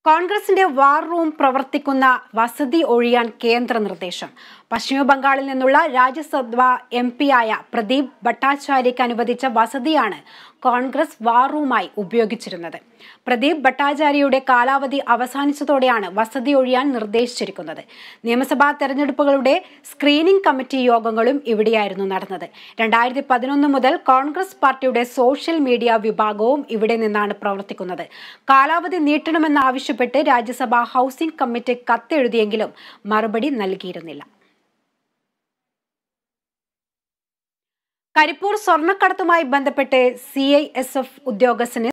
കോൺഗ്രസിന്റെ war room പ്രവർത്തിക്കുന്ന വസതി ഒഴിയാൻ കേന്ദ്ര നിർദ്ദേശം പശ്ചിമ ബംഗാളിൽ നിന്നുള്ള രാജ്യസഭ എം പിയായ പ്രദീപ് ഭട്ടാചാര്യയ്ക്ക് അനുവദിച്ച വസതിയാണ് കോൺഗ്രസ് വാർ റൂമായി ഉപയോഗിച്ചിരുന്നത് പ്രദീപ് ഭട്ടാചാര്യയുടെ കാലാവധി അവസാനിച്ചതോടെയാണ് വസതി ഒഴിയാൻ നിർദ്ദേശിച്ചിരിക്കുന്നത് നിയമസഭാ തെരഞ്ഞെടുപ്പുകളുടെ സ്ക്രീനിംഗ് കമ്മിറ്റി യോഗങ്ങളും ഇവിടെയായിരുന്നു നടന്നത് രണ്ടായിരത്തി പതിനൊന്ന് മുതൽ കോൺഗ്രസ് പാർട്ടിയുടെ സോഷ്യൽ മീഡിയ വിഭാഗവും ഇവിടെ നിന്നാണ് പ്രവർത്തിക്കുന്നത് കാലാവധി നീട്ടണമെന്നാവശ്യപ്പെട്ട് രാജ്യസഭാ ഹൗസിംഗ് കമ്മിറ്റി കത്തെഴുതിയെങ്കിലും മറുപടി നൽകിയിരുന്നില്ല കരിപ്പൂർ സ്വർണ്ണക്കടത്തുമായി ബന്ധപ്പെട്ട് സി ഐ എസ് എഫ് ഉദ്യോഗസ്ഥന്